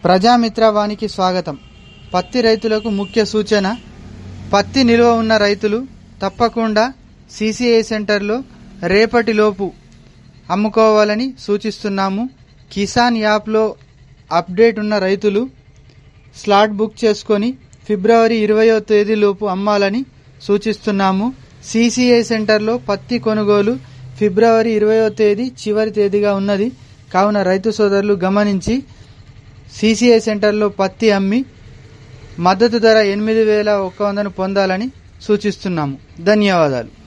ప్రజామిత్రవానికి స్వాగతం పత్తి రైతులకు ముఖ్య సూచన పత్తి నిల్వ ఉన్న రైతులు తప్పకుండా సిసిఐ సెంటర్లో రేపటిలోపు అమ్ముకోవాలని సూచిస్తున్నాము కిసాన్ యాప్లో అప్డేట్ ఉన్న రైతులు స్లాట్ బుక్ చేసుకొని ఫిబ్రవరి ఇరవయో తేదీలోపు అమ్మాలని సూచిస్తున్నాము సిసిఐ సెంటర్లో పత్తి కొనుగోలు ఫిబ్రవరి ఇరవయో తేదీ చివరి తేదీగా ఉన్నది కావున రైతు సోదరులు గమనించి సిసిఐ సెంటర్లో పత్తి అమ్మి మద్దతు ధర ఎనిమిది వేల ఒక్క వందను పొందాలని సూచిస్తున్నాము ధన్యవాదాలు